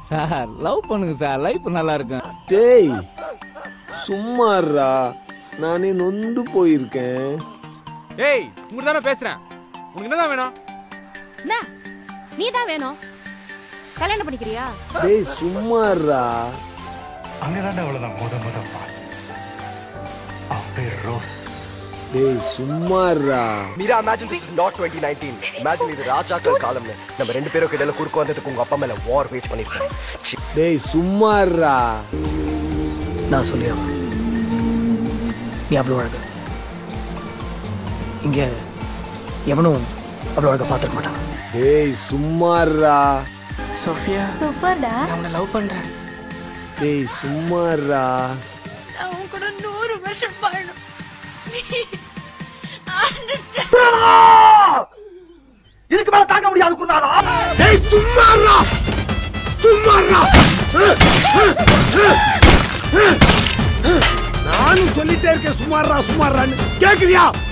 sir love பண்ணுங்க sir life நல்லா இருக்கும் டேய் சும்மாறா நானே நொந்து போயிருக்கேன் டேய் உங்கள்கிட்ட தானே பேசுறேன் உனக்கு என்னதான் வேணும் என்ன நீ தான் வேணும் கல்யாணம் பண்ணிக்கிறியா டேய் சும்மாறா அங்கதான்டா அவளை நான் முத முத பார்த்தேன் அவ பேர் ரோஸ் டேய் சும்மாறா Meera imagine this is not 2019 imagine இது ராஜாக்கள் காலம்னு நம்ம ரெண்டு பேரும் இடையில குறுக்க வந்ததுக்கு உங்க அப்பா மேல வார் வேஸ்ட் பண்ணிருக்கேன் சி, டேய் சும்மாறா நான் சொல்லியா நீ அவ்வளோ அழகு இங்க எவனும் அவ்வளோ அழகா பார்த்துருக்க மாட்டான் டேய் சும்மாறா சோஃபியா சூப்பர்டா நான் உன்னை லவ் பண்றேன் டேய் சும்மாறா நான் உன் கூட நூறு வருஷம் வாழணும் இதுக்கு மேல தாங்க முடியாது குருநாதா டேய் சும்மாறா சும்மாறா நானும் சொல்லிட்டே இருக்கேன் சும்மாறா சும்மாறான்னு கேக்குறியா